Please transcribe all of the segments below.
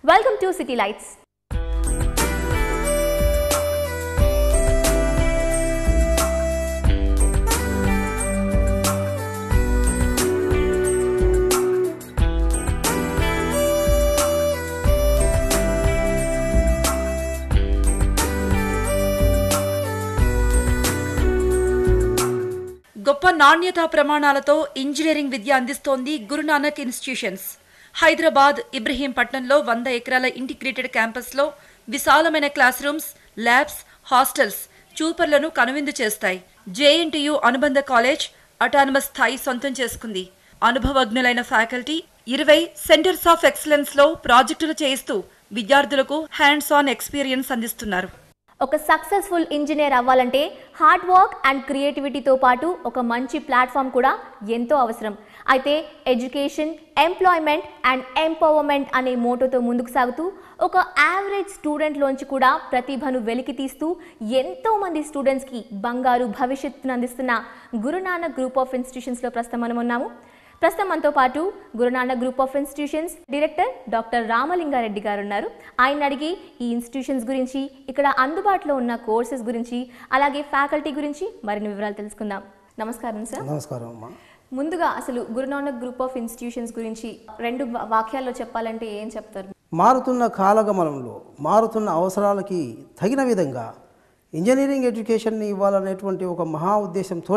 welcome to city lights గొప్ప నాణ్యతా ప్రమాణాలతో ఇంజనీరింగ్ విద్య అందిస్తోంది గురునానక్ ఇన్స్టిట్యూషన్స్ హైదరాబాద్ ఇబ్రహీంపట్నంలో వంద ఎకరాల ఇంటిగ్రేటెడ్ క్యాంపస్లో విశాలమైన క్లాస్ రూమ్స్ ల్యాబ్స్ హాస్టల్స్ చూపర్లను కనువిందు చేస్తాయి జేఎన్టీయు అనుబంధ కాలేజ్ అటానమస్ స్థాయి సొంతం చేసుకుంది అనుభవజ్ఞులైన ఫ్యాకల్టీ ఇరవై సెంటర్స్ ఆఫ్ ఎక్సలెన్స్ లో ప్రాజెక్టులు చేయిస్తూ విద్యార్థులకు హ్యాండ్స్ ఆన్ ఎక్స్పీరియన్స్ అందిస్తున్నారు ఒక సక్సెస్ఫుల్ ఇంజనీర్ అవ్వాలంటే హార్డ్ వర్క్ అండ్ క్రియేటివిటీతో పాటు ఒక మంచి ప్లాట్ఫామ్ కూడా ఎంతో అవసరం అయితే ఎడ్యుకేషన్ ఎంప్లాయ్మెంట్ అండ్ ఎంపవర్మెంట్ అనే మోటోతో ముందుకు సాగుతూ ఒక యావరేజ్ స్టూడెంట్లోంచి కూడా ప్రతిభను వెలికి తీస్తూ ఎంతో మంది స్టూడెంట్స్కి బంగారు భవిష్యత్తును అందిస్తున్న గురునానక్ గ్రూప్ ఆఫ్ ఇన్స్టిట్యూషన్స్లో ప్రస్తుతం మనం ఉన్నాము ప్రస్తుతం మనతో పాటు Guru Nanak group of institutions director doctor Ramalinga Reddy గారు ఉన్నారు ఆయన అడిగి ఈ ఇన్స్టిట్యూషన్స్ గురించి ఇక్కడ అందుబాటులో ఉన్న కోర్సెస్ గురించి అలాగే ఫ్యాకల్టీ గురించి మరిన్ని వివరాలు తెలుసుకుందాం నమస్కారం సార్ నమస్కారం అమ్మా ముందుగా అసలు గురునానక్ గ్రూప్ ఆఫ్ ఇన్స్టిట్యూషన్స్ గురించి రెండు వా- వాక్యాల్లో చెప్పాలంటే ఏం చెప్తారు మారుతున్న కాలగమనంలో మారుతున్న అవసరాలకి తగిన విధంగా ఇంజనీరింగ్ ఎడ్యుకేషన్ని ఇవ్వాలనేటువంటి ఒక మహా ఉద్దేశంతో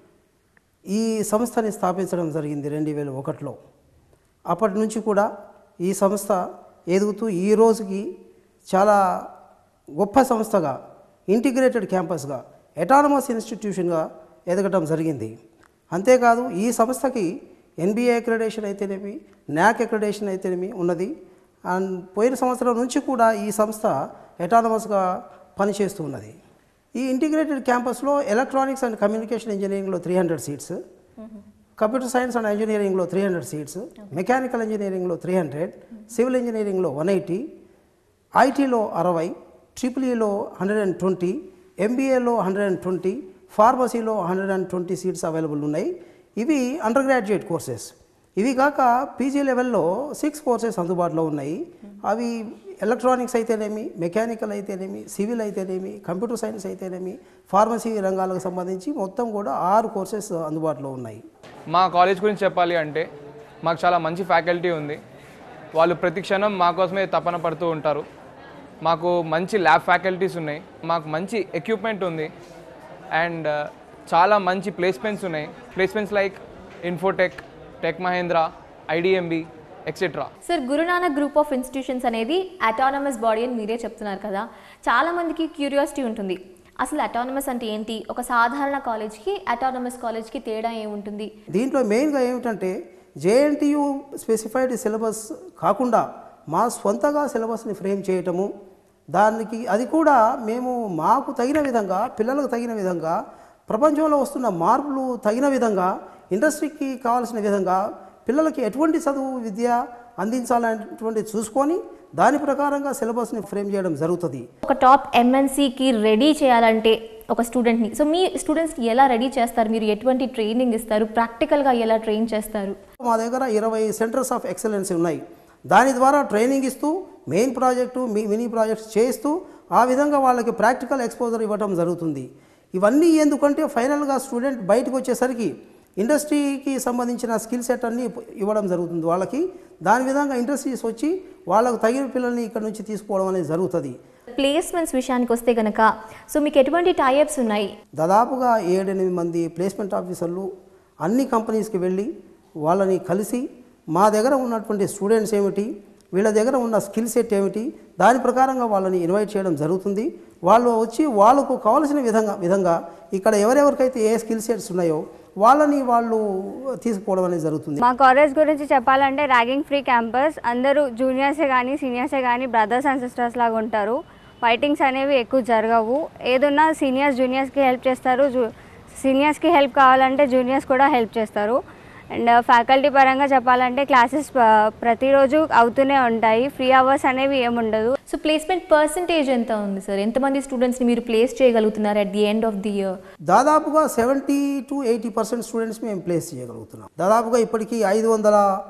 ఈ సంస్థని స్థాపించడం జరిగింది రెండు వేల ఒకటిలో అప్పటి నుంచి కూడా ఈ సంస్థ ఎదుగుతూ ఈ రోజుకి చాలా గొప్ప సంస్థగా ఇంటిగ్రేటెడ్ క్యాంపస్గా ఎటానమస్ ఇన్స్టిట్యూషన్గా ఎదగటం జరిగింది అంతేకాదు ఈ సంస్థకి ఎన్బిఏ అక్రిడేషన్ అయితేనేమి న్యాక్ అక్రిడేషన్ అయితేనేమి ఉన్నది అండ్ పోయిన సంవత్సరం నుంచి కూడా ఈ సంస్థ ఎటానమస్గా పనిచేస్తూ ఉన్నది ఈ ఇంటిగ్రేటెడ్ క్యాంపస్లో ఎలక్ట్రానిక్స్ అండ్ కమ్యూనికేషన్ ఇంజనీరింగ్లో three hundred seats computer science and ఇంజనీరింగ్లో త్రీ హండ్రెడ్ సీట్స్ మెకానికల్ ఇంజనీరింగ్లో త్రీ హండ్రెడ్ సివిల్ ఇంజనీరింగ్లో వన్ ఎయిటీ ఐటీలో అరవై ట్రిపుల్ ఈలో హండ్రెడ్ అండ్ ట్వంటీ ఎంబీఏలో హండ్రెడ్ అండ్ ట్వంటీ ఫార్మసీలో hundred and twenty seats available ఉన్నాయి ఇవి అండర్ గ్రాడ్యుయేట్ కోర్సెస్ ఇవి కాక పీజీ లెవెల్లో సిక్స్ కోర్సెస్ అందుబాటులో ఉన్నాయి అవి ఎలక్ట్రానిక్స్ అయితేనేమి మెకానికల్ అయితేనేమి సివిల్ అయితేనేమి కంప్యూటర్ సైన్స్ అయితేనేమి ఫార్మసీ రంగాలకు సంబంధించి మొత్తం కూడా ఆరు కోర్సెస్ అందుబాటులో ఉన్నాయి మా కాలేజ్ గురించి చెప్పాలి అంటే మాకు చాలా మంచి ఫ్యాకల్టీ ఉంది వాళ్ళు ప్రతి క్షణం మా కోసమే తపన పడుతూ ఉంటారు మాకు మంచి ల్యాబ్ ఫ్యాకల్టీస్ ఉన్నాయి మాకు మంచి ఎక్విప్మెంట్ ఉంది అండ్ చాలా మంచి ప్లేస్మెంట్స్ ఉన్నాయి placements like Infotech tech Mahindra IDMB etcetera sir Guru Nanak group of institutions అనేది అటానమస్ బాడీ అని మీరే చెప్తున్నారు కదా చాలా మందికి క్యూరియాసిటీ ఉంటుంది అసలు అటానమస్ అంటే ఏంటి ఒక సాధారణ కాలేజ్కి అటానమస్ కాలేజ్కి తేడా ఏముంటుంది దీంట్లో మెయిన్గా ఏమిటంటే జేఎన్టీయు స్పెసిఫైడ్ సిలబస్ కాకుండా మా స్వంతగా సిలబస్ని ఫ్రేమ్ చేయటము దానికి అది కూడా మేము మాకు తగిన విధంగా పిల్లలకు తగిన విధంగా ప్రపంచంలో వస్తున్న మార్పులు తగిన విధంగా ఇండస్ట్రీకి కావాల్సిన విధంగా పిల్లలకి ఎటువంటి చదువు విద్య అందించాలనేటువంటి చూసుకొని దాని ప్రకారంగా సిలబస్ని ఫ్రేమ్ చేయడం జరుగుతుంది ఒక టాప్ ఎంఎన్సీకి రెడీ చేయాలంటే ఒక స్టూడెంట్ని సో మీ స్టూడెంట్స్ని ఎలా రెడీ చేస్తారు మీరు ఎటువంటి ట్రైనింగ్ ఇస్తారు ప్రాక్టికల్గా ఎలా ట్రైన్ చేస్తారు మా దగ్గర ఇరవై సెంటర్స్ ఆఫ్ ఎక్సలెన్స్ ఉన్నాయి దాని ద్వారా ట్రైనింగ్ ఇస్తూ మెయిన్ ప్రాజెక్టు మీ మినీ ప్రాజెక్ట్స్ చేస్తూ ఆ విధంగా వాళ్ళకి ప్రాక్టికల్ ఎక్స్పోజర్ ఇవ్వడం జరుగుతుంది ఇవన్నీ ఎందుకంటే ఫైనల్గా స్టూడెంట్ బయటకు వచ్చేసరికి ఇండస్ట్రీకి సంబంధించిన స్కిల్ సెట్ అన్నీ ఇవ్వడం జరుగుతుంది వాళ్ళకి దాని విధంగా ఇండస్ట్రీస్ వచ్చి వాళ్ళకు తగిన పిల్లల్ని ఇక్కడ నుంచి తీసుకోవడం అనేది జరుగుతుంది ప్లేస్మెంట్స్ విషయానికి వస్తే కనుక సో మీకు ఎటువంటి టైప్స్ ఉన్నాయి దాదాపుగా ఏడెనిమిది మంది ప్లేస్మెంట్ ఆఫీసర్లు అన్ని కంపెనీస్కి వెళ్ళి వాళ్ళని కలిసి మా దగ్గర ఉన్నటువంటి స్టూడెంట్స్ ఏమిటి వీళ్ళ దగ్గర ఉన్న స్కిల్ సెట్ ఏమిటి దాని ప్రకారంగా వాళ్ళని ఇన్వైట్ చేయడం జరుగుతుంది వాళ్ళు వచ్చి వాళ్ళకు కావలసిన విధంగా విధంగా ఇక్కడ ఎవరెవరికైతే ఏ స్కిల్ సెట్స్ ఉన్నాయో వాళ్ళని వాళ్ళు తీసుకుపోవడం అనేది జరుగుతుంది మా కాలేజ్ గురించి చెప్పాలంటే ర్యాగింగ్ ఫ్రీ క్యాంపస్ అందరూ జూనియర్సే కానీ సీనియర్సే కానీ బ్రదర్స్ అండ్ సిస్టర్స్ లాగా ఉంటారు ఫైటింగ్స్ అనేవి ఎక్కువ జరగవు ఏదున్నా సీనియర్స్ జూనియర్స్కి హెల్ప్ చేస్తారు జూ సీనియర్స్కి హెల్ప్ కావాలంటే జూనియర్స్ కూడా హెల్ప్ చేస్తారు అండ్ ఫ్యాకల్టీ పరంగా చెప్పాలంటే క్లాసెస్ ప్రతిరోజు అవుతూనే ఉంటాయి ఫ్రీ అవర్స్ అనేవి ఏముండదు సో ప్లేస్మెంట్ పర్సంటేజ్ ఎంత ఉంది సార్ ఎంతమంది స్టూడెంట్స్ని మీరు ప్లేస్ చేయగలుగుతున్నారు at the end of the year దాదాపుగా seventy to eighty percent students మేము ప్లేస్ చేయగలుగుతున్నాం దాదాపుగా ఇప్పటికీ ఐదు వందల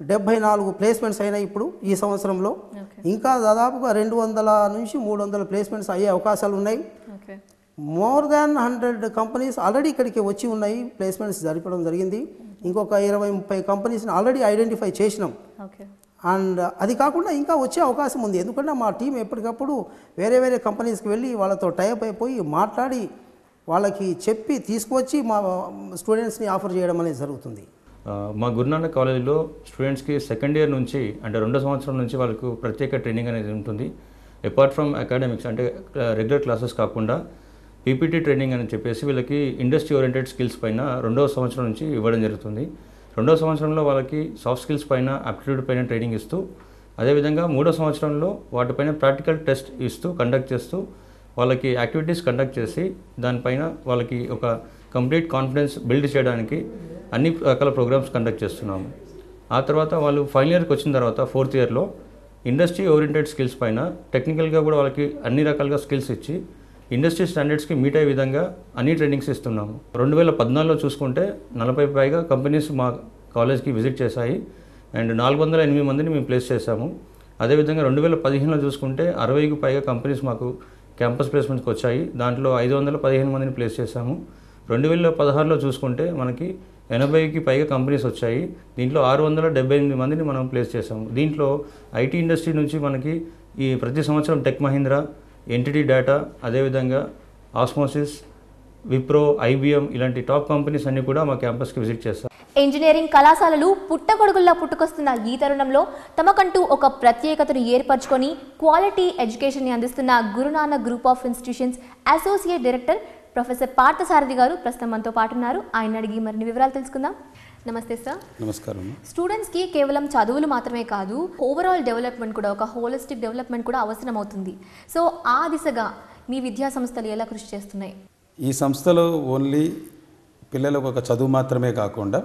డెబ్భై నాలుగు ప్లేస్మెంట్స్ అయినాయి ఇప్పుడు ఈ సంవత్సరంలో ఇంకా దాదాపుగా రెండు వందల నుంచి మూడు వందల ప్లేస్మెంట్స్ అయ్యే అవకాశాలు ఉన్నాయి okay more than hundred companies already ఇక్కడికి వచ్చి ఉన్నాయి ప్లేస్మెంట్స్ జరపడం జరిగింది ఇంకొక ఇరవై ముప్పై కంపెనీస్ని ఆల్రెడీ ఐడెంటిఫై చేసినాం ఓకే అండ్ అది కాకుండా ఇంకా వచ్చే అవకాశం ఉంది ఎందుకంటే మా టీం ఎప్పటికప్పుడు వేరే వేరే కంపెనీస్కి వెళ్ళి వాళ్ళతో టైప్ అయిపోయి మాట్లాడి వాళ్ళకి చెప్పి తీసుకువచ్చి మా స్టూడెంట్స్ని ఆఫర్ చేయడం అనేది జరుగుతుంది ఆ, మా గురునానక్ కాలేజీలో స్టూడెంట్స్కి సెకండ్ ఇయర్ నుంచి అంటే రెండో సంవత్సరం నుంచి వాళ్ళకు ప్రత్యేక ట్రైనింగ్ అనేది ఉంటుంది అపార్ట్ ఫ్రమ్ అకాడమిక్స్ అంటే రెగ్యులర్ క్లాసెస్ కాకుండా పీపీటీ ట్రైనింగ్ అని చెప్పేసి వీళ్ళకి ఇండస్ట్రీ ఓరియంటెడ్ స్కిల్స్ పైన రెండవ సంవత్సరం నుంచి ఇవ్వడం జరుగుతుంది రెండవ సంవత్సరంలో వాళ్ళకి సాఫ్ట్ స్కిల్స్ పైన అప్టిట్యూడ్ పైన ట్రైనింగ్ ఇస్తూ అదేవిధంగా మూడో సంవత్సరంలో వాటిపైన ప్రాక్టికల్ టెస్ట్ ఇస్తూ కండక్ట్ చేస్తూ వాళ్ళకి యాక్టివిటీస్ కండక్ట్ చేసి దానిపైన వాళ్ళకి ఒక కంప్లీట్ కాన్ఫిడెన్స్ బిల్డ్ చేయడానికి అన్ని రకాల ప్రోగ్రామ్స్ కండక్ట్ చేస్తున్నాము ఆ తర్వాత వాళ్ళు ఫైనల్ ఇయర్కి వచ్చిన తర్వాత ఫోర్త్ ఇయర్లో ఇండస్ట్రీ ఓరియంటెడ్ స్కిల్స్ పైన టెక్నికల్గా కూడా వాళ్ళకి అన్ని రకాలుగా స్కిల్స్ ఇచ్చి ఇండస్ట్రీ స్టాండర్డ్స్కి మీట్ అయ్యే విధంగా అన్ని ట్రైనింగ్స్ ఇస్తున్నాము రెండు వేల పద్నాలుగులో చూసుకుంటే నలభై పైగా కంపెనీస్ మా కాలేజ్కి విజిట్ చేశాయి అండ్ నాలుగు వందల ఎనిమిది మందిని మేము ప్లేస్ చేశాము అదేవిధంగా రెండు వేల పదిహేనులో చూసుకుంటే అరవైకి పైగా కంపెనీస్ మాకు క్యాంపస్ ప్లేస్మెంట్స్కి వచ్చాయి దాంట్లో ఐదు వందల పదిహేను మందిని ప్లేస్ చేశాము రెండు వేల పదహారులో చూసుకుంటే మనకి ఎనభైకి పైగా కంపెనీస్ వచ్చాయి దీంట్లో ఆరు వందల డెబ్బై ఎనిమిది మందిని మనం ప్లేస్ చేసాము దీంట్లో ఐటీ ఇండస్ట్రీ నుంచి మనకి ఈ ప్రతి సంవత్సరం టెక్ మహీంద్రా ఎన్టీటీ డేటా అదేవిధంగా ఆస్మోసిస్ విప్రో ఐబిఎం ఇలాంటి టాప్ కంపెనీస్ అన్నీ కూడా మా క్యాంపస్కి విజిట్ చేస్తాం ఇంజనీరింగ్ కళాశాలలు పుట్టగొడుగుల్లా పుట్టుకొస్తున్న ఈ తరుణంలో తమకంటూ ఒక ప్రత్యేకతను ఏర్పరచుకొని క్వాలిటీ ఎడ్యుకేషన్ని అందిస్తున్న Guru Nanak group of institutions associate director professor Parthasarathi గారు ప్రస్తుతం మనతో పాటు ఉన్నారు ఆయన అడిగి మరిన్ని వివరాలు తెలుసుకుందాం నమస్తే సార్ నమస్కారం స్టూడెంట్స్కి కేవలం చదువులు మాత్రమే కాదు ఓవరాల్ డెవలప్మెంట్ కూడా ఒక హోలిస్టిక్ డెవలప్మెంట్ కూడా అవసరం అవుతుంది సో ఆ దిశగా మీ విద్యా సంస్థలు ఎలా కృషి చేస్తున్నాయి ఈ సంస్థలో ఓన్లీ పిల్లలకు ఒక చదువు మాత్రమే కాకుండా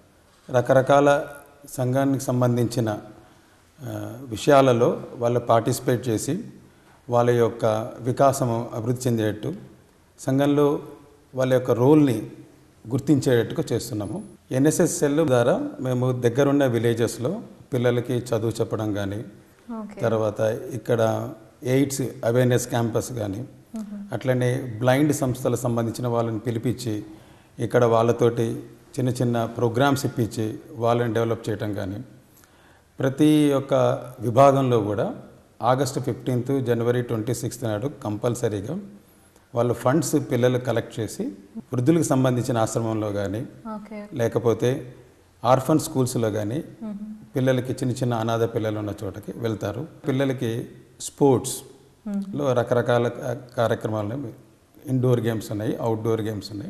రకరకాల సంఘానికి సంబంధించిన ఆ, విషయాలలో వాళ్ళు పార్టిసిపేట్ చేసి వాళ్ళ యొక్క వికాసం అభివృద్ధి చెందేటట్టు సంఘంలో వాళ్ళ యొక్క రోల్ని గుర్తించేటట్టుగా చేస్తున్నాము ఎన్ఎస్ఎస్ సెల్ ద్వారా మేము దగ్గరున్న విలేజెస్లో పిల్లలకి చదువు చెప్పడం కానీ తర్వాత ఇక్కడ ఎయిడ్స్ అవేర్నెస్ క్యాంపస్ కానీ అట్లనే బ్లైండ్ సంస్థలకు సంబంధించిన వాళ్ళని పిలిపించి ఇక్కడ వాళ్ళతోటి చిన్న చిన్న ప్రోగ్రామ్స్ ఇప్పించి వాళ్ళని డెవలప్ చేయటం కానీ ప్రతి ఒక్క విభాగంలో కూడా ఆగస్టు ఫిఫ్టీన్త్ జనవరి ట్వంటీ సిక్స్త్ నాడు కంపల్సరీగా వాళ్ళు ఫండ్స్ పిల్లలు కలెక్ట్ చేసి వృద్ధులకు సంబంధించిన ఆశ్రమంలో కానీ ఓకే లేకపోతే ఆర్ఫన్ స్కూల్స్లో కానీ పిల్లలకి చిన్న చిన్న అనాథ పిల్లలు ఉన్న చోటకి వెళ్తారు పిల్లలకి స్పోర్ట్స్లో రకరకాల కా- కార్యక్రమాలు ఉన్నాయి ఇండోర్ గేమ్స్ ఉన్నాయి అవుట్డోర్ గేమ్స్ ఉన్నాయి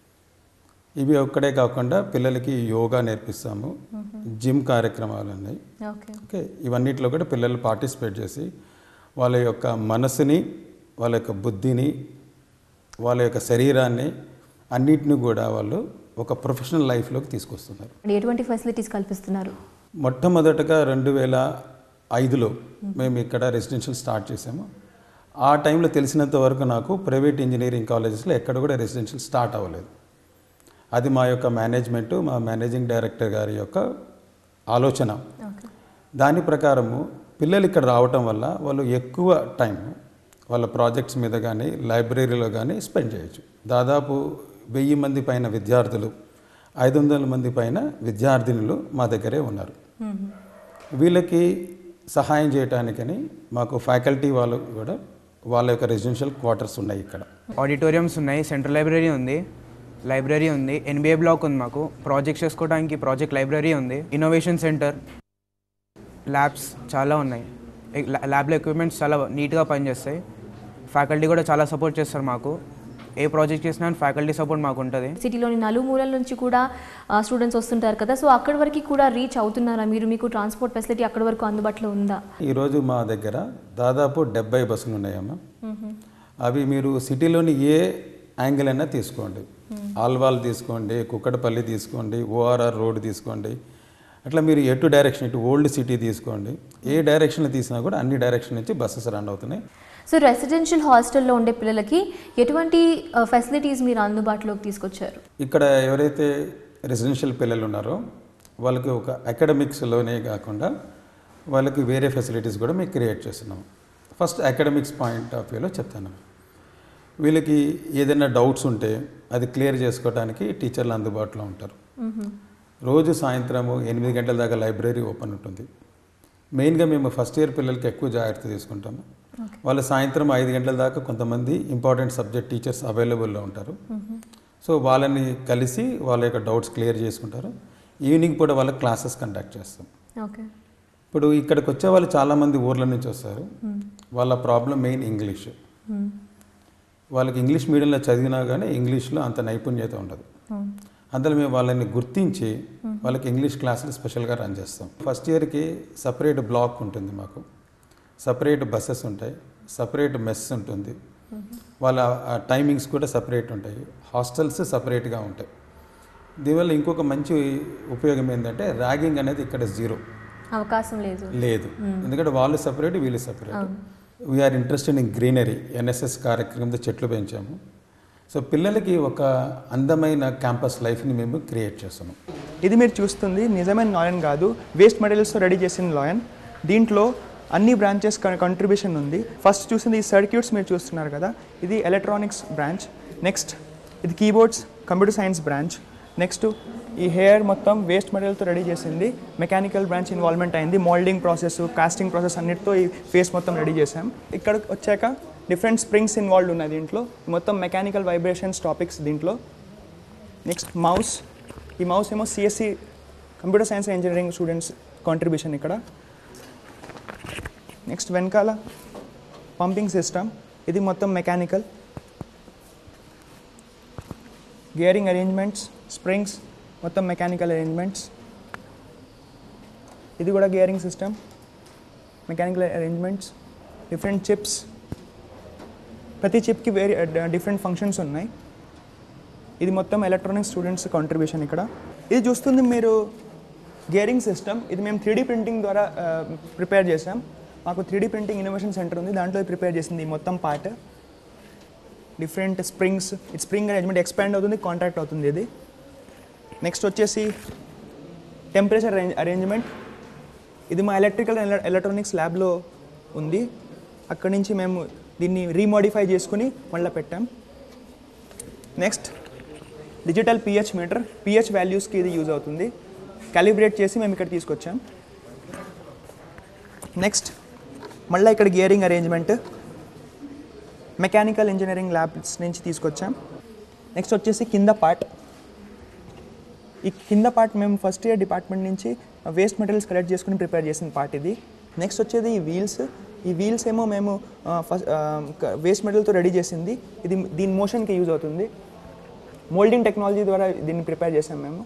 ఇవి ఒక్కడే కాకుండా పిల్లలకి యోగా నేర్పిస్తాము జిమ్ కార్యక్రమాలు ఉన్నాయి ఓకే ఓకే ఇవన్నిటిలో కూడా పిల్లలు పార్టిసిపేట్ చేసి వాళ్ళ యొక్క మనసుని వాళ్ళ యొక్క బుద్ధిని వాళ్ళ యొక్క శరీరాన్ని అన్నిటిని కూడా వాళ్ళు ఒక ప్రొఫెషనల్ లైఫ్లోకి తీసుకొస్తున్నారు ఎటువంటి ఫెసిలిటీస్ కల్పిస్తున్నారు మొట్టమొదటగా రెండు వేల ఐదులో మేము ఇక్కడ రెసిడెన్షియల్ స్టార్ట్ చేసాము ఆ టైంలో తెలిసినంత వరకు నాకు ప్రైవేట్ ఇంజనీరింగ్ కాలేజెస్లో ఎక్కడ కూడా రెసిడెన్షియల్ స్టార్ట్ అవ్వలేదు అది మా యొక్క మేనేజ్మెంట్ మా మేనేజింగ్ డైరెక్టర్ గారి యొక్క ఆలోచన దాని ప్రకారము పిల్లలు ఇక్కడ రావటం వల్ల వాళ్ళు ఎక్కువ టైం వాళ్ళ ప్రాజెక్ట్స్ మీద కానీ లైబ్రరీలో కానీ స్పెండ్ చేయొచ్చు దాదాపు వెయ్యి మంది పైన విద్యార్థులు ఐదు వందల మంది పైన విద్యార్థినులు మా దగ్గరే ఉన్నారు వీళ్ళకి సహాయం చేయటానికని మాకు ఫ్యాకల్టీ వాళ్ళు కూడా వాళ్ళ యొక్క రెసిడెన్షియల్ క్వార్టర్స్ ఉన్నాయి ఇక్కడ ఆడిటోరియంస్ ఉన్నాయి సెంట్రల్ లైబ్రరీ ఉంది లైబ్రరీ ఉంది ఎన్బిఏ బ్లాక్ ఉంది మాకు ప్రాజెక్ట్స్ చేసుకోవడానికి ప్రాజెక్ట్ లైబ్రరీ ఉంది ఇన్నోవేషన్ సెంటర్ ల్యాబ్స్ చాలా ఉన్నాయి ఎ- ల్యాబ్లో ఎక్విప్మెంట్స్ చాలా నీట్గా పనిచేస్తాయి ఫ్యాకల్టీ కూడా చాలా సపోర్ట్ చేస్తారు మాకు ఏ ప్రాజెక్ట్ చేసినా ఫ్యాకల్టీ సపోర్ట్ మాకు ఉంటుంది సిటీలోని నలుమూలల నుంచి కూడా స్టూడెంట్స్ వస్తుంటారు కదా సో అక్కడి వరకు కూడా రీచ్ అవుతున్నారా మీరు మీకు ట్రాన్స్పోర్ట్ ఫెసిలిటీ అక్కడి వరకు అందుబాటులో ఉందా ఈరోజు మా దగ్గర దాదాపు డెబ్బై బస్సులు ఉన్నాయమ్మా అవి మీరు సిటీలోని ఏ యాంగిల్ అయినా తీసుకోండి ఆల్వాల్ తీసుకోండి కుక్కడపల్లి తీసుకోండి ఓఆర్ఆర్ రోడ్ తీసుకోండి అట్లా మీరు ఎటు డైరెక్షన్ ఇటు ఓల్డ్ సిటీ తీసుకోండి ఏ డైరెక్షన్లో తీసినా కూడా అన్ని డైరెక్షన్ నుంచి బస్సెస్ రన్ అవుతున్నాయి సో రెసిడెన్షియల్ హాస్టల్లో ఉండే పిల్లలకి ఎటువంటి ఫెసిలిటీస్ మీరు అందుబాటులోకి తీసుకొచ్చారు ఇక్కడ ఎవరైతే రెసిడెన్షియల్ పిల్లలు ఉన్నారో వాళ్ళకి ఒక అకాడమిక్స్లోనే కాకుండా వాళ్ళకి వేరే ఫెసిలిటీస్ కూడా మేము క్రియేట్ చేస్తున్నాం ఫస్ట్ అకాడమిక్స్ పాయింట్ ఆఫ్ వ్యూలో చెప్తాను వీళ్ళకి ఏదైనా డౌట్స్ ఉంటే అది క్లియర్ చేసుకోవడానికి టీచర్లు అందుబాటులో ఉంటారు రోజు సాయంత్రము ఎనిమిది గంటల దాకా లైబ్రరీ ఓపెన్ ఉంటుంది మెయిన్గా మేము ఫస్ట్ ఇయర్ పిల్లలకి ఎక్కువ జాగ్రత్త తీసుకుంటాము వాళ్ళు సాయంత్రం ఐదు గంటల దాకా కొంతమంది ఇంపార్టెంట్ సబ్జెక్ట్ టీచర్స్ అవైలబుల్లో ఉంటారు సో వాళ్ళని కలిసి వాళ్ళ యొక్క డౌట్స్ క్లియర్ చేసుకుంటారు ఈవినింగ్ పూట వాళ్ళకి క్లాసెస్ కండక్ట్ చేస్తాం ఓకే ఇప్పుడు ఇక్కడికి వచ్చే వాళ్ళు చాలామంది ఊర్ల నుంచి వస్తారు వాళ్ళ ప్రాబ్లం మెయిన్ ఇంగ్లీష్ వాళ్ళకి ఇంగ్లీష్ మీడియంలో చదివినా కానీ ఇంగ్లీష్లో అంత నైపుణ్యత ఉండదు అందులో మేము వాళ్ళని గుర్తించి వాళ్ళకి ఇంగ్లీష్ క్లాసులు స్పెషల్గా రన్ చేస్తాం ఫస్ట్ ఇయర్కి సపరేట్ బ్లాక్ ఉంటుంది మాకు సపరేట్ బస్సెస్ ఉంటాయి సపరేట్ మెస్ ఉంటుంది వాళ్ళ టైమింగ్స్ కూడా సపరేట్ ఉంటాయి హాస్టల్స్ సపరేట్గా ఉంటాయి దీనివల్ల ఇంకొక మంచి ఉపయోగం ఏంటంటే ర్యాగింగ్ అనేది ఇక్కడ జీరో అవకాశం లేదు లేదు ఎందుకంటే వాళ్ళు సపరేట్ వీళ్ళు separate we are interested in greenery NSS కార్యక్రమంతో చెట్లు పెంచాము సో పిల్లలకి ఒక అందమైన క్యాంపస్ లైఫ్ని మేము క్రియేట్ చేస్తున్నాం ఇది మీరు చూస్తుంది నిజమైన లాయన్ కాదు వేస్ట్ మెటీరియల్స్తో రెడీ చేసిన లాయన్ దీంట్లో అన్ని బ్రాంచెస్ కంట్రిబ్యూషన్ ఉంది ఫస్ట్ చూసింది ఈ సర్క్యూట్స్ మీరు చూస్తున్నారు కదా ఇది ఎలక్ట్రానిక్స్ బ్రాంచ్ నెక్స్ట్ ఇది keyboards computer science branch next ఈ హెయిర్ మొత్తం వేస్ట్ మెటీరియల్తో రెడీ చేసింది మెకానికల్ బ్రాంచ్ ఇన్వాల్వ్మెంట్ అయింది మోల్డింగ్ ప్రాసెస్ కాస్టింగ్ ప్రాసెస్ అన్నిటితో ఈ ఫేస్ మొత్తం రెడీ చేసాం ఇక్కడ వచ్చాక డిఫరెంట్ స్ప్రింగ్స్ ఇన్వాల్వ్ ఉన్నాయి దీంట్లో మొత్తం మెకానికల్ వైబ్రేషన్స్ టాపిక్స్ దీంట్లో నెక్స్ట్ మౌస్ ఈ మౌస్ ఏమో CSC computer science and engineering students contribution ఇక్కడ నెక్స్ట్ వెనకాల పంపింగ్ సిస్టమ్ ఇది మొత్తం మెకానికల్ గేరింగ్ అరేంజ్మెంట్స్ స్ప్రింగ్స్ మొత్తం మెకానికల్ అరేంజ్మెంట్స్ ఇది కూడా gearing system mechanical arrangements different chips ప్రతి చిప్కి వేరే డిఫరెంట్ ఫంక్షన్స్ ఉన్నాయి ఇది మొత్తం ఎలక్ట్రానిక్ స్టూడెంట్స్ కాంట్రిబ్యూషన్ ఇక్కడ ఇది చూస్తుంది మీరు గేరింగ్ సిస్టమ్ ఇది మేము త్రీ ప్రింటింగ్ ద్వారా ప్రిపేర్ చేసాం మాకు త్రీ ప్రింటింగ్ ఇన్నోవేషన్ సెంటర్ ఉంది దాంట్లో ప్రిపేర్ చేసింది ఈ మొత్తం పార్ట్ డిఫరెంట్ స్ప్రింగ్స్ ఇది స్ప్రింగ్ అరేంజ్మెంట్ ఎక్స్పాండ్ అవుతుంది కాంటాక్ట్ అవుతుంది ఇది నెక్స్ట్ వచ్చేసి టెంపరేచర్ అరేంజ్మెంట్ ఇది మా ఎలక్ట్రికల్ ఎలక్ట్రానిక్స్ ల్యాబ్లో ఉంది అక్కడి నుంచి మేము దీన్ని రీమోడిఫై చేసుకుని మళ్ళీ పెట్టాం next digital pH meter pH వాల్యూస్కి ఇది యూజ్ అవుతుంది క్యాలిబ్రేట్ చేసి మేము ఇక్కడ తీసుకొచ్చాం నెక్స్ట్ మళ్ళీ ఇక్కడ gearing arrangement mechanical engineering labs నుంచి తీసుకొచ్చాం నెక్స్ట్ వచ్చేసి కింద పార్ట్ ఈ కింద పార్ట్ మేము ఫస్ట్ ఇయర్ డిపార్ట్మెంట్ నుంచి వేస్ట్ మెటీరియల్స్ కలెక్ట్ చేసుకుని ప్రిపేర్ చేసిన పార్ట్ ఇది నెక్స్ట్ వచ్చేది ఈ వీల్స్ ఈ వీల్స్ ఏమో మేము ఫస్ట్ వేస్ట్ మెటీరియల్తో రెడీ చేసింది ఇది దీని మోషన్కి యూజ్ అవుతుంది మోల్డింగ్ టెక్నాలజీ ద్వారా దీన్ని ప్రిపేర్ చేసాం మేము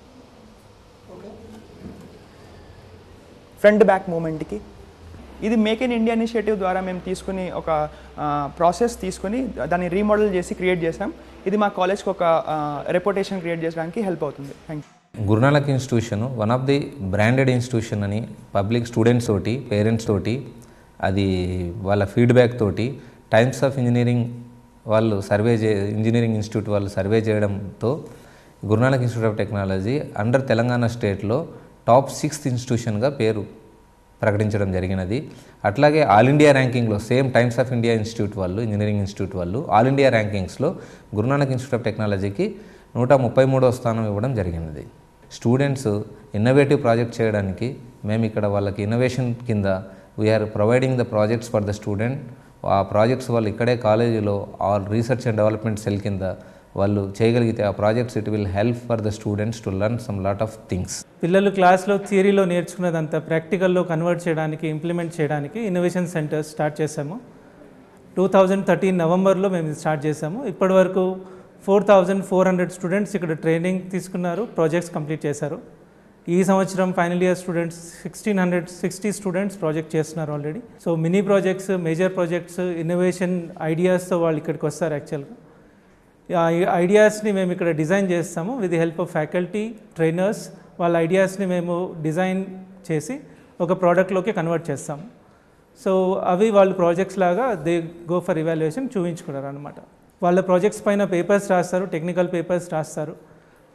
ఫ్రంట్ బ్యాక్ మూమెంట్కి ఇది మేక్ ఇన్ ఇండియా ఇనిషియేటివ్ ద్వారా మేము తీసుకుని ఒక ప్రాసెస్ తీసుకుని దాన్ని రీమోడల్ చేసి క్రియేట్ చేసాం ఇది మా కాలేజ్కి ఒక రెప్యుటేషన్ క్రియేట్ చేయడానికి హెల్ప్ అవుతుంది thank you Guru Nanak institution one of the branded institution అని పబ్లిక్ స్టూడెంట్స్ తోటి పేరెంట్స్ తోటి అది వాళ్ళ ఫీడ్బ్యాక్ తోటి టైమ్స్ ఆఫ్ ఇంజనీరింగ్ వాళ్ళు సర్వే చే ఇంజనీరింగ్ ఇన్స్టిట్యూట్ వాళ్ళు సర్వే చేయడంతో Guru Nanak institute of technology under Telangana స్టేట్లో టాప్ సిక్స్త్ ఇన్స్టిట్యూషన్గా పేరు ప్రకటించడం జరిగినది అట్లాగే ఆల్ ఇండియా ర్యాంకింగ్లో same Times of India institute వాళ్ళు ఇంజనీరింగ్ ఇన్స్టిట్యూట్ వాళ్ళు ఆల్ ఇండియా ర్యాంకింగ్స్లో గురునానక్ ఇన్స్టిట్యూట్ ఆఫ్ టెక్నాలజీకి నూట ముప్పై మూడవ స్థానం ఇవ్వడం జరిగినది స్టూడెంట్స్ ఇన్నోవేటివ్ ప్రాజెక్ట్ చేయడానికి మేము ఇక్కడ వాళ్ళకి ఇన్నోవేషన్ కింద we are providing the projects for the student ఆ ప్రాజెక్ట్స్ వాళ్ళు ఇక్కడే కాలేజీలో all research and development cell కింద వాళ్ళు చేయగలిగితే ఆ projects it will help for the students to learn some lot of things పిల్లలు క్లాస్లో థియరీలో నేర్చుకున్నదంతా ప్రాక్టికల్లో కన్వర్ట్ చేయడానికి ఇంప్లిమెంట్ చేయడానికి ఇన్నోవేషన్ సెంటర్ స్టార్ట్ చేశాము టూ థౌజండ్ థర్టీన్ నవంబర్లో మేము ఇది స్టార్ట్ చేశాము ఇప్పటి వరకు four thousand four hundred students ఇక్కడ ట్రైనింగ్ తీసుకున్నారు ప్రాజెక్ట్స్ కంప్లీట్ చేశారు ఈ సంవత్సరం final year students sixteen hundred sixty students project చేస్తున్నారు already so mini projects major projects innovation ఐడియాస్తో వాళ్ళు ఇక్కడికి వస్తారు యాక్చువల్గా ఆ ఐడియాస్ని మేము ఇక్కడ డిజైన్ చేస్తాము with the help of faculty trainers వాళ్ళ ఐడియాస్ని మేము డిజైన్ చేసి ఒక ప్రోడక్ట్లోకి కన్వర్ట్ చేస్తాము సో అవి వాళ్ళు ప్రాజెక్ట్స్ లాగా దే గో ఫర్ ఇవాల్యుయేషన్ చూపించుకున్నారు అనమాట వాళ్ళ ప్రాజెక్ట్స్ పైన పేపర్స్ రాస్తారు టెక్నికల్ పేపర్స్ రాస్తారు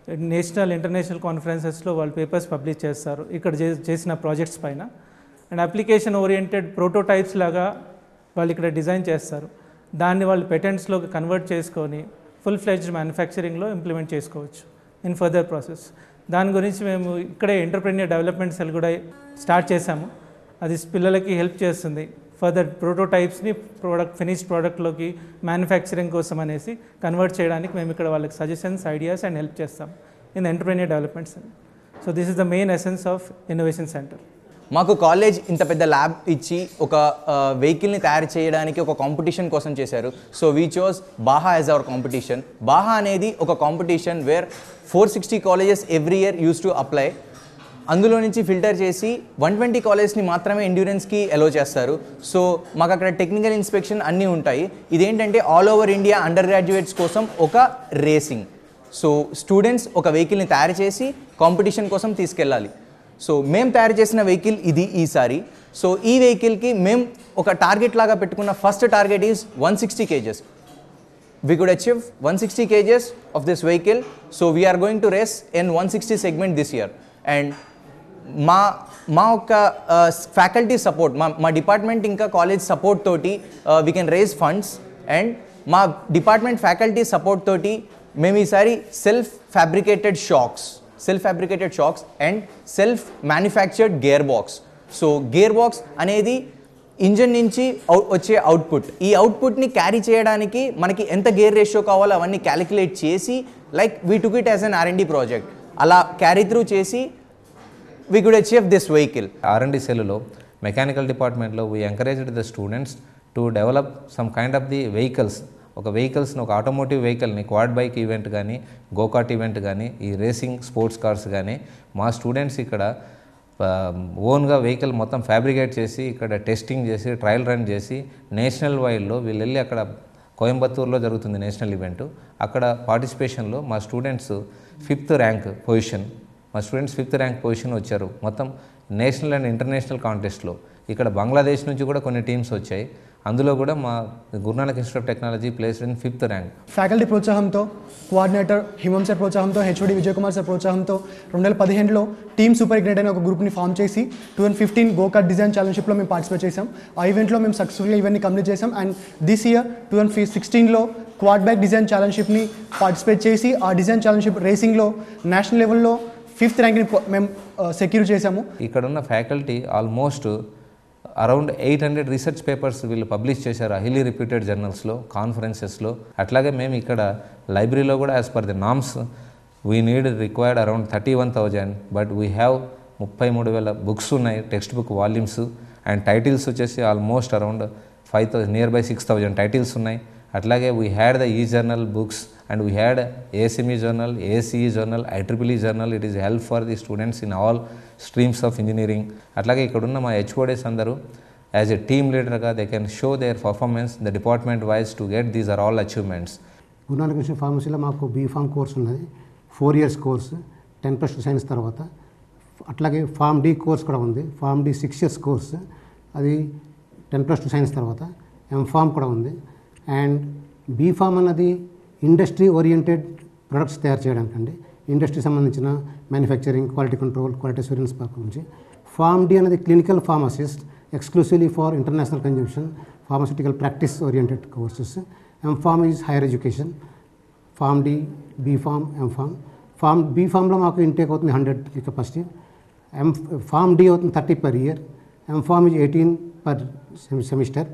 నేషనల్ ఇంటర్నేషనల్ కాన్ఫరెన్సెస్లో వాళ్ళు పేపర్స్ పబ్లిష్ చేస్తారు ఇక్కడ చే- చేసిన ప్రాజెక్ట్స్ పైన అండ్ అప్లికేషన్ ఓరియంటెడ్ ప్రోటోటైప్స్ లాగా వాళ్ళు ఇక్కడ డిజైన్ చేస్తారు దాన్ని వాళ్ళు పెటెంట్స్లోకి కన్వర్ట్ చేసుకొని ఫుల్ ఫ్లెడ్జ్డ్ మ్యానుఫ్యాక్చరింగ్లో ఇంప్లిమెంట్ చేసుకోవచ్చు ఇన్ ఫర్దర్ ప్రాసెస్ దాని గురించి మేము ఇక్కడే ఎంటర్ప్రెన్యూర్ డెవలప్మెంట్ సెల్ కూడా స్టార్ట్ చేశాము అది పిల్లలకి హెల్ప్ చేస్తుంది ఫర్దర్ ప్రోటోటైప్స్ని ప్రోడక్ట్ ఫినిష్డ్ ప్రోడక్ట్లోకి మ్యానుఫ్యాక్చరింగ్ కోసం అనేసి కన్వర్ట్ చేయడానికి మేము ఇక్కడ వాళ్ళకి సజెషన్స్ ఐడియాస్ అండ్ హెల్ప్ చేస్తాం in entrepreneur development cell so this is the main essence of innovation centre మాకు కాలేజ్ ఇంత పెద్ద ల్యాబ్ ఇచ్చి ఒక వెహికల్ని తయారు చేయడానికి ఒక కాంపిటీషన్ కోసం చేశారు so we chose Baja as our competition Baja అనేది ఒక competition where four sixty colleges every year use to apply అందులో నుంచి ఫిల్టర్ చేసి వన్ ట్వంటీ కాలేజ్ని మాత్రమే ఎండ్యూరెన్స్కి అలో చేస్తారు సో మాకు అక్కడ టెక్నికల్ ఇన్స్పెక్షన్ అన్నీ ఉంటాయి ఇదేంటంటే all over India undergraduates కోసం ఒక రేసింగ్ సో స్టూడెంట్స్ ఒక వెహికల్ని తయారు చేసి కాంపిటీషన్ కోసం తీసుకెళ్ళాలి సో మేము తయారు చేసిన వెహికల్ ఇది ఈసారి సో ఈ వెహికల్కి మేము ఒక టార్గెట్ లాగా పెట్టుకున్న first target is one sixty kgs we could achieve 160 kgs of this vehicle so we are going to race in 160 segment this year and మా మా యొక్క ఫ్యాకల్టీ సపోర్ట్ మా మా డిపార్ట్మెంట్ ఇంకా కాలేజ్ సపోర్ట్ తోటి we can raise funds and మా department faculty support తోటి మేము ఈసారి self fabricated shocks self fabricated shocks and self manufactured gear box so gear box అనేది ఇంజన్ నుంచి అవుట్ వచ్చే అవుట్పుట్ ఈ అవుట్పుట్ని క్యారీ చేయడానికి మనకి ఎంత గేర్ రేషియో కావాలో అవన్నీ క్యాలిక్యులేట్ చేసి like we took it as an R and D project అలా క్యారీ త్రూ చేసి we could achieve this vehicle R and D సెల్లో మెకానికల్ డిపార్ట్మెంట్లో we encouraged the students to develop some kind of the vehicles ఒక వెహికల్స్ని ఒక ఆటోమోటివ్ వెహికల్ని క్వాడ్ బైక్ ఈవెంట్ కానీ go kart event కానీ ఈ రేసింగ్ స్పోర్ట్స్ కార్స్ కానీ మా స్టూడెంట్స్ ఇక్కడ ఓన్గా వెహికల్ మొత్తం ఫ్యాబ్రికేట్ చేసి ఇక్కడ టెస్టింగ్ చేసి ట్రయల్ రన్ చేసి నేషనల్ వైడ్లో వీళ్ళు వెళ్ళి అక్కడ కోయంబత్తూరులో జరుగుతుంది నేషనల్ ఈవెంట్ అక్కడ పార్టిసిపేషన్లో మా స్టూడెంట్స్ ఫిఫ్త్ ర్యాంక్ పొజిషన్ మా స్టూడెంట్స్ ఫిఫ్త్ ర్యాంక్ పొజిషన్ వచ్చారు మొత్తం నేషనల్ అండ్ ఇంటర్నేషనల్ కాంటెస్ట్లో ఇక్కడ బంగ్లాదేశ్ నుంచి కూడా కొన్ని టీమ్స్ వచ్చాయి అందులో కూడా మా Guru Nanak institute of technology placed in fifth rank faculty ప్రోత్సాహంతో కోఆర్డినేటర్ హిమం సార్ ప్రోత్సాహంతో హెచ్ఓడి విజయ్ కుమార్ సార్ ప్రోత్సాహంతో రెండు వేల పదిహేనులో టీమ్ సూపర్ ఇగ్నైట్ అనే ఒక గ్రూప్ని ఫామ్ చేసి two thousand fifteen go kart design ఛాలెంజ్షిప్లో మేము పార్టిసిపేట్ చేసాం ఆ ఈవెంట్లో మేము సక్సెస్ఫుల్గా ఇవన్నీ కంప్లీట్ చేసాం and this year two thousand సిక్స్టీన్లో క్వాడ్ బ్యాక్ డిజైన్ ఛాలెంజ్షిప్ని పార్టిసిపేట్ చేసి ఆ డిజైన్ ఛాలెంజ్షిప్ రేసింగ్లో నేషనల్ లెవెల్లో ఫిఫ్త్ ర్యాంక్ని మేము సెక్యూర్ చేశాము ఇక్కడ ఉన్న faculty almost around eight hundred research papers వీళ్ళు పబ్లిష్ చేశారు హైలీ రిప్యూటెడ్ జర్నల్స్లో కాన్ఫరెన్సెస్లో అట్లాగే మేము ఇక్కడ లైబ్రరీలో కూడా as per the norms we need required around thirty one thousand but we have ముప్పై మూడు వేల బుక్స్ ఉన్నాయి text book volumes and titles వచ్చేసి almost around five thousand near by six thousand titles ఉన్నాయి అట్లాగే we had the e journal books and we had ASME journal ACE journal I triple journal it is help for the students in all streams of engineering అట్లాగే ఇక్కడున్న మా HODs అందరూ as a team లీడర్గా they can show their performance the department wise to get these are all achievements Guru Nanak mission ఫార్మసీలో మాకు B Pharm course ఉన్నది four years course ten plus two science తర్వాత అట్లాగే ఫార్మ్ డి కోర్స్ కూడా ఉంది pharm D six years course అది ten plus two science తర్వాత M Pharm కూడా ఉంది అండ్ బీఫామ్ అన్నది ఇండస్ట్రీ ఓరియంటెడ్ ప్రొడక్ట్స్ తయారు చేయడానికి అండి ఇండస్ట్రీ సంబంధించిన manufacturing quality control quality assurance purpose నుంచి ఫార్మ్ డి అనేది clinical pharmacist exclusively for international consumption pharmaceutical practice oriented courses M Pharm is higher education pharm D B pharm M pharm form be ఫామ్లో మాకు intake అవుతుంది hundred capacity M pharm D అవుతుంది thirty per year M pharm is eighteen per semester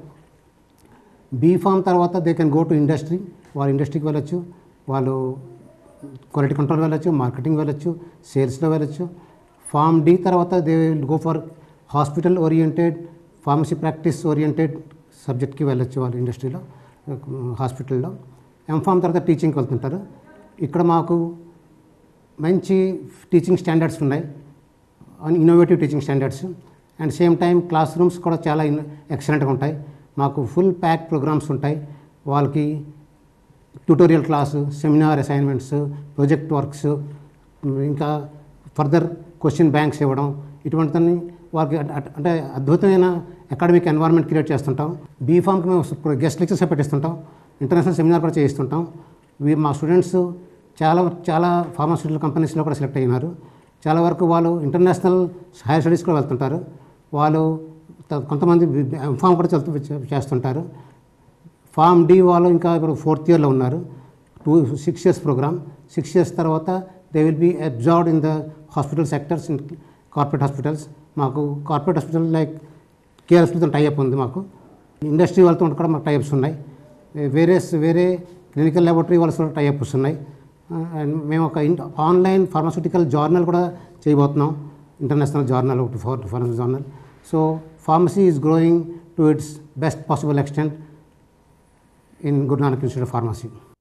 B pharm తర్వాత they can go to industry వాళ్ళు ఇండస్ట్రీకి వెళ్ళొచ్చు వాళ్ళు quality control వెళ్ళొచ్చు మార్కెటింగ్ వెళ్ళొచ్చు సేల్స్లో వెళ్ళొచ్చు ఫామ్ డి తర్వాత they will go for hospital oriented pharmacy practice oriented సబ్జెక్ట్కి వెళ్ళొచ్చు వాళ్ళు ఇండస్ట్రీలో హాస్పిటల్లో ఎంఫామ్ తర్వాత టీచింగ్కి వెళ్తుంటారు ఇక్కడ మాకు మంచి టీచింగ్ స్టాండర్డ్స్ ఉన్నాయి innovative teaching standards and same time class rooms కూడా చాలా ఎక్సలెంట్గా ఉంటాయి మాకు ఫుల్ ప్యాక్ ప్రోగ్రామ్స్ ఉంటాయి వాళ్ళకి tutorial class seminar assignments project works ఇంకా ఫర్దర్ క్వశ్చన్ బ్యాంక్స్ ఇవ్వడం ఇటువంటివన్నీ వాళ్ళకి అట్- అట్- అంటే అద్భుతమైన అకాడమిక్ ఎన్వైర్న్మెంట్ క్రియేట్ చేస్తుంటాం బీఫామ్కి మేము గెస్ట్ లెక్చర్స్ పెట్టిస్తుంటాం ఇంటర్నేషనల్ సెమినార్ కూడా చేయిస్తుంటాం వీ మా స్టూడెంట్స్ చాలా చాలా ఫార్మాస్యూటికల్ కంపెనీస్లో కూడా సెలెక్ట్ అయినారు చాలా వరకు వాళ్ళు ఇంటర్నేషనల్ హైయర్ స్టడీస్ కూడా వెళ్తుంటారు వాళ్ళు త- కొంతమంది ఎంఫామ్ కూడా చదువు చేస్తుంటారు ఫామ్ డి వాళ్ళు ఇంకా ఇప్పుడు ఫోర్త్ ఇయర్లో ఉన్నారు two six years programme six years తర్వాత they will be observed in the hospital sectors in corporate hospitals మాకు corporate hospital like care hospital tie up ఉంది మాకు ఇండస్ట్రీ వాళ్ళతో కూడా మాకు టైఅప్స్ ఉన్నాయి వేరే వేరే క్లినికల్ ల్యాబొరేటరీ వాళ్ళతో కూడా టైఅప్స్ ఉన్నాయి అండ్ మేము ఒక ఆన్లైన్ ఫార్మాస్యూటికల్ జర్నల్ కూడా చేయబోతున్నాం ఇంటర్నేషనల్ జర్నల్ ఒకటి for pharmacy journal so pharmacy is growing to its best possible extent in Guru Nanak institute of pharmacy